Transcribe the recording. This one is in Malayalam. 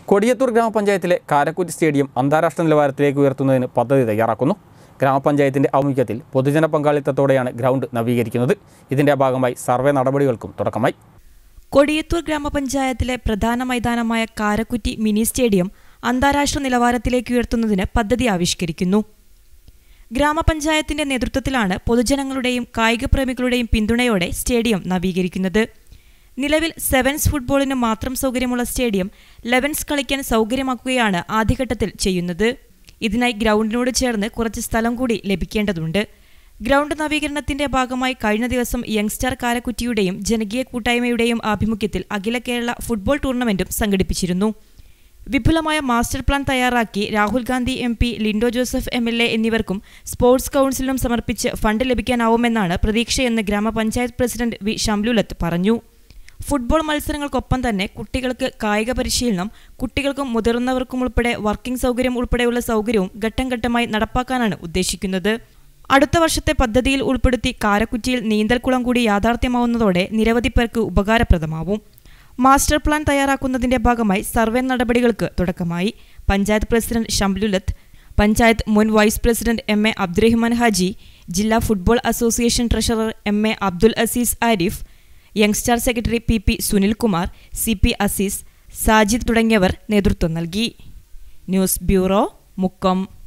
കൊടിയത്തൂർ ഗ്രാമപഞ്ചായത്തിലെ കാരക്കുറ്റി സ്റ്റേഡിയം അന്താരാഷ്ട്ര നിലവാരത്തിലേക്ക് ഉയർത്തുന്നതിന് പദ്ധതി തയ്യാറാക്കുന്നു ഗ്രാമപഞ്ചായത്തിന്റെ ആഭിമുഖ്യത്തിൽ പൊതുജന പങ്കാളിത്തത്തോടെയാണ് ഗ്രൗണ്ട് നവീകരിക്കുന്നത് ഇതിന്റെ ഭാഗമായി സർവേ നടപടികൾക്കും തുടക്കമായി കൊടിയത്തൂർ ഗ്രാമപഞ്ചായത്തിലെ പ്രധാന മൈതാനമായ കാരക്കുറ്റി മിനി സ്റ്റേഡിയം അന്താരാഷ്ട്ര നിലവാരത്തിലേക്ക് ഉയർത്തുന്നതിന് പദ്ധതി ആവിഷ്കരിക്കുന്നു ഗ്രാമപഞ്ചായത്തിന്റെ നേതൃത്വത്തിലാണ് പൊതുജനങ്ങളുടെയും കായിക പ്രേമികളുടെയും പിന്തുണയോടെ സ്റ്റേഡിയം നവീകരിക്കുന്നത് നിലവിൽ സെവൻസ് ഫുട്ബോളിന് മാത്രം സൗകര്യമുള്ള സ്റ്റേഡിയം ലെവൻസ് കളിക്കാൻ സൗകര്യമാക്കുകയാണ് ആദ്യഘട്ടത്തിൽ ചെയ്യുന്നത് ഇതിനായി ഗ്രൗണ്ടിനോട് ചേർന്ന് കുറച്ച് സ്ഥലം കൂടി ലഭിക്കേണ്ടതുണ്ട് ഗ്രൗണ്ട് നവീകരണത്തിന്റെ ഭാഗമായി കഴിഞ്ഞ ദിവസം യങ്സ്റ്റാർ കാരക്കുറ്റിയുടെയും ജനകീയ കൂട്ടായ്മയുടെയും ആഭിമുഖ്യത്തിൽ അഖില കേരള ഫുട്ബോൾ ടൂർണമെന്റും സംഘടിപ്പിച്ചിരുന്നു വിപുലമായ മാസ്റ്റർ പ്ലാൻ തയ്യാറാക്കി Rahul Gandhi M P Lindo Joseph M L A എന്നിവർക്കും സ്പോർട്സ് കൗൺസിലിനും സമർപ്പിച്ച് ഫണ്ട് ലഭിക്കാനാവുമെന്നാണ് പ്രതീക്ഷയെന്ന് ഗ്രാമപഞ്ചായത്ത് പ്രസിഡന്റ് വി ഷംലുലത്ത് പറഞ്ഞു ഫുട്ബോൾ മത്സരങ്ങൾക്കൊപ്പം തന്നെ കുട്ടികൾക്ക് കായിക പരിശീലനം കുട്ടികൾക്കും മുതിർന്നവർക്കും ഉൾപ്പെടെ വർക്കിംഗ് സൗകര്യം ഉൾപ്പെടെയുള്ള സൗകര്യവും ഘട്ടം ഘട്ടമായി നടപ്പാക്കാനാണ് ഉദ്ദേശിക്കുന്നത് അടുത്ത വർഷത്തെ പദ്ധതിയിൽ ഉൾപ്പെടുത്തി കാരക്കുറ്റിയിൽ നീന്തൽക്കുളം കൂടി യാഥാർത്ഥ്യമാവുന്നതോടെ നിരവധി പേർക്ക് ഉപകാരപ്രദമാവും മാസ്റ്റർ പ്ലാൻ തയ്യാറാക്കുന്നതിന്റെ ഭാഗമായി സർവേ നടപടികൾക്ക് തുടക്കമായി പഞ്ചായത്ത് പ്രസിഡന്റ് ഷംലുലത്ത് പഞ്ചായത്ത് മുൻ vice president M A Abdurahiman Haji ജില്ലാ football association treasurer M A Abdul Azeez Arif Youngstar secretary P P Sunilkumar C P Azeez Sajid തുടങ്ങിയവർ നേതൃത്വം നൽകി ന്യൂസ് ബ്യൂറോ മുക്കം